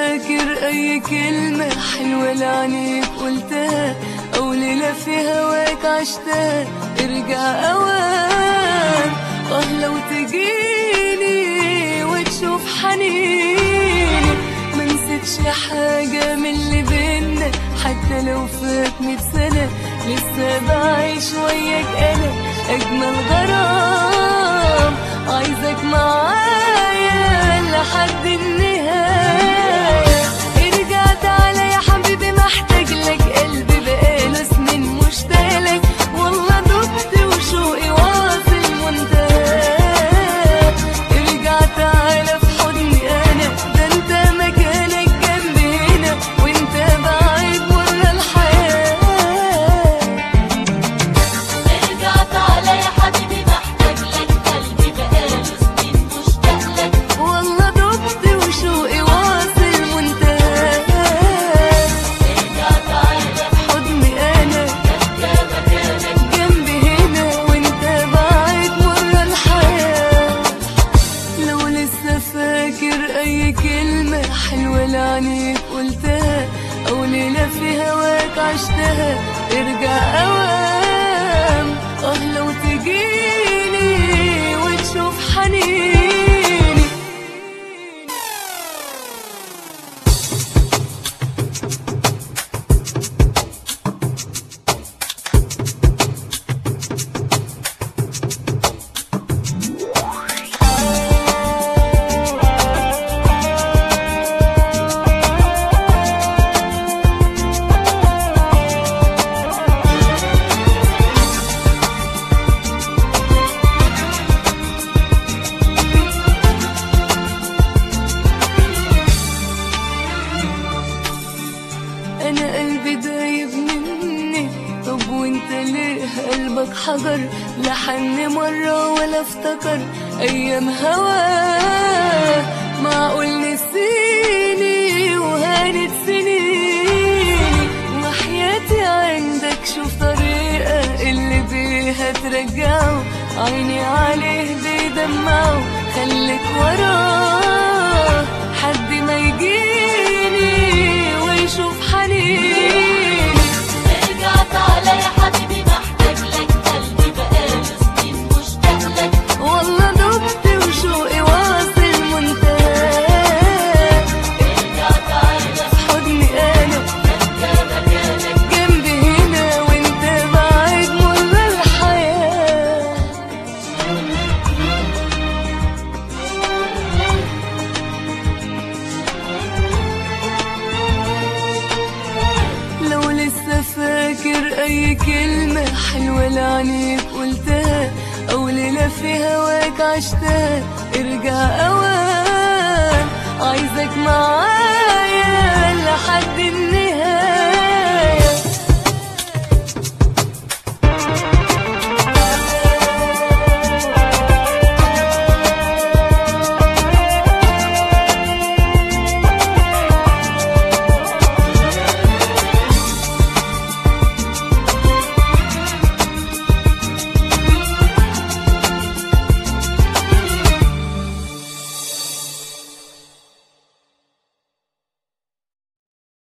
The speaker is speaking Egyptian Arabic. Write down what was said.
فاكر اي كلمة حلوة لعنيك قلتها او ليلة في هواك عشتها ارجع اوان اه لو تجيني وتشوف حنيني ما نسيتش حاجة من اللي بينا حتى لو فات مية سنة لسه بعيش وياك انا اجمل غرام عايزك معايا لحد النهاية ارجع تعالى يا حبيبي محتاج لك قلبي بقاله سنين مشتاق لك والله دبت وشوقي واصل منتهى ارجع تعالى في حضني انا ده انت مكانك جنبي هنا وانت بعيد بره الحياه ارجع تعالى يا حبيبي محتاج لك قلبي بقاله سنين مشتاق لك والله دبت وشوقي واصل منتهى ارجع تعالى حضني انا انت مكانك جنبي هنا وانت بعيد مر الحياة لو لسه فاكر اي كلمة حلوة لعنيك قلتها او ليلة في هواك عشتها ارجع اوام اه لو تجيني وتشوف حنيني انا قلبي دايب مني طب وانت ليه قلبك حجر لا حن مرة ولا افتكر ايام هواه معقول نسيني وهانت سنيني وحياتي عندك شوف طريقة اللي بيها ترجعه عيني عليه بيدمعه خليك وراه حد ما يجيني ويشوف حنيني ارجع تعالى يا حبيبي محتاج لك قلبي بقاله سنين مشتاق لك والله دبت وشوقي واصل منتهى ارجع تعالى حضني انا انت مكانك جنبي هنا وانت بعيد مر الحياه لو لسه فاكر اي كلمة حلوة لعنيك قلتها او ليلة في هواك عشتها ارجع اوان عايزك معايا